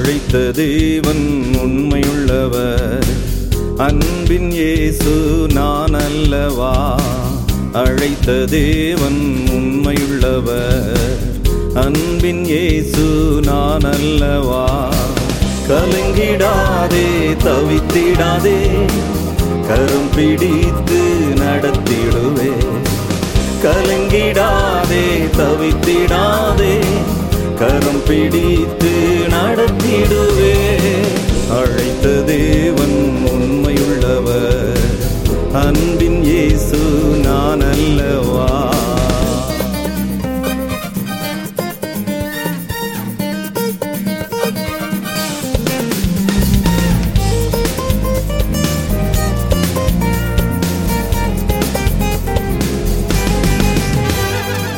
அழைத்த தேவன் உண்மையுள்ளவர் அன்பின் இயேசு நான் அல்லவா அழைத்த தேவன் உண்மையுள்ளவர் அன்பின் இயேசு நான் அல்லவா கலங்கிடாதே தவித்திடாதே கரம் பிடித்து நடத்திடுவே கலங்கிடாதே தவித்திடாதே கரம் பிடித்து நடத்திடுவே அழைத்த தேவன் உண்மையுள்ளவர் அன்பின் இயேசு